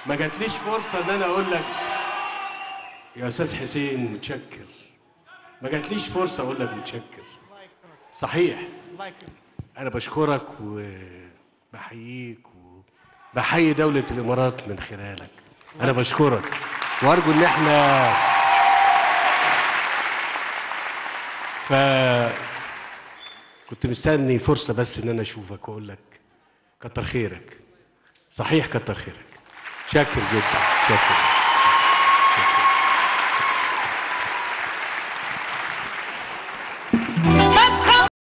ما جاتليش فرصه ان انا اقول لك يا استاذ حسين متشكر ما جاتليش فرصه اقول لك متشكر صحيح انا بشكرك وبحييك وبحيي دوله الامارات من خلالك انا بشكرك وارجو ان احنا ف كنت مستني فرصه بس ان انا اشوفك واقول لك كتر خيرك صحيح كتر خيرك شاكر جدا شاكر